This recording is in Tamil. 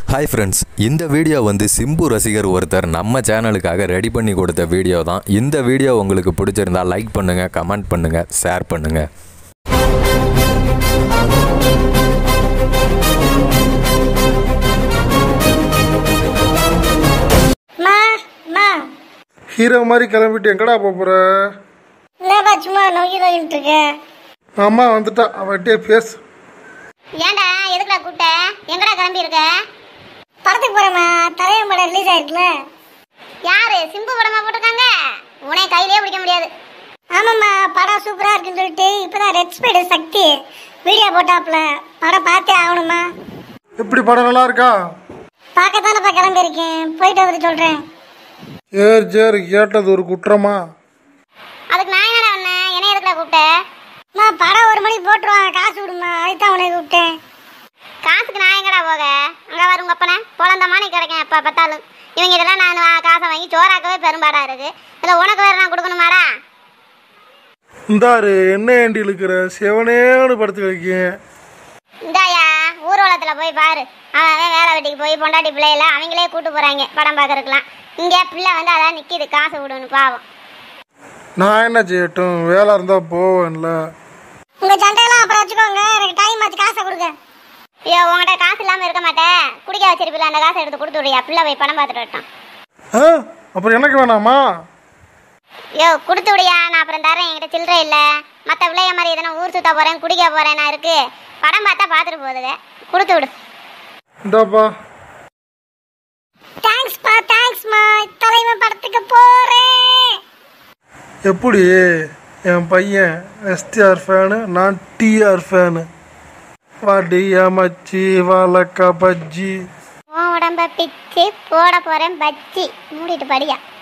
ஹாய் ஃப்ரெண்ட்ஸ் இந்த வீடியோ வந்து சிம்பு ரசிகர் ஒருத்தர் நம்ம சேனலுக்காக ரெடி பண்ணி கொடுத்த வீடியோ தான் இந்த வீடியோ உங்களுக்கு பிடிச்சிருந்தா லைக் பண்ணுங்கள் கமெண்ட் பண்ணுங்கள் ஷேர் பண்ணுங்கள் மா மா ஹீரோ மாதிரி கிளம்பிட்டு எங்கடா போக போற என்னப்பா சும்மா நோக்கி நோக்கிட்டு இருக்க அம்மா வந்துட்டா அவட்டே பேசு ஏன்டா எதுக்குடா கூப்பிட்ட எங்கடா கிளம்பி இருக்க படத்துக்கு போறேம்மா தலைவன் படம் ரிலீஸ் ஆயிருக்குல யாரு சிம்பு படமா போட்டிருக்காங்க உன்னை கையிலே பிடிக்க முடியாது ஆமாம்மா படம் சூப்பரா இருக்குன்னு சொல்லிட்டு இப்பதான் ரெட் ஸ்பீடு சக்தி வீடியோ போட்டாப்ல படம் பார்த்தே ஆகணுமா எப்படி படம் நல்லா இருக்கா பார்க்கத்தானப்பா கிளம்பியிருக்கேன் போயிட்டு வந்து சொல்றேன் சரி சரி கேட்டது ஒரு குற்றமா அதுக்கு நான் என்னடா பண்ணேன் என்ன எதுக்குடா கூப்பிட்ட அம்மா படம் ஒரு மணிக்கு போட்டுருவாங்க காசு விடுமா அதுதான் உனக்கு கூப்பிட்டேன் காசுக்கு நான் எங்கடா போக அங்க வர உங்க அப்பனை குழந்தமானி கிடைக்கும் எப்ப பார்த்தாலும் இவங்க இதெல்லாம் நான் வா- காசை வாங்கி சோறாக்கவே பெரும்பாடா இருக்கு இதுல உனக்கு வேற நான் கொடுக்கணுமாடா இந்தாரு என்ன ஏண்டி இழுக்கிற செவனேன்னு படுத்து வைக்கேன் இந்தாயா ஊர்வலத்துல போய் பாரு அவன் அவன் வேலை வெட்டிக்கு போய் பொண்டாட்டி பிள்ளையில அவங்களே கூட்டு போறாங்க படம் பார்க்கறதுக்குலாம் இங்க பிள்ளை வந்து அதான் நிக்கிது காசு விடணும் பாவம் நான் என்ன செய்யட்டும் வேலை இருந்தா போவேன்ல உங்க சண்டையெல்லாம் அப்புறம் வச்சுக்கோங்க எனக்கு டைம் ஆச்சு காசை கொடுங்க ஐயோ உங்ககிட்ட காசு இல்லாம இருக்க மாட்டேன் குடிக்க வச்சிருப்பில அந்த காசை எடுத்து கொடுத்து விடியா பிள்ளை போய் படம் பார்த்துட்டு வரட்டும் ஆ அப்புறம் எனக்கு வேணாமா ஐயோ கொடுத்து விடியா நான் அப்புறம் தரேன் என்கிட்ட சில்லறை இல்ல மத்த பிள்ளைய மாதிரி எதனா ஊர் சுத்த போறேன் குடிக்க போறேன் நான் இருக்கு படம் பார்த்தா பார்த்துட்டு போகுதுங்க கொடுத்து விடு இந்தாப்பா தேங்க்ஸ்ப்பா தேங்க்ஸ்மா தலைவன் படத்துக்கு போறேன் எப்படி என் பையன் எஸ்டிஆர் ஃபேனு நான் டிஆர் ஃபேனு வாடி மச்சி வாழக்கா பஜ்ஜி உன் உடம்ப பிச்சு போட போறேன் பச்சி மூடிட்டு படியா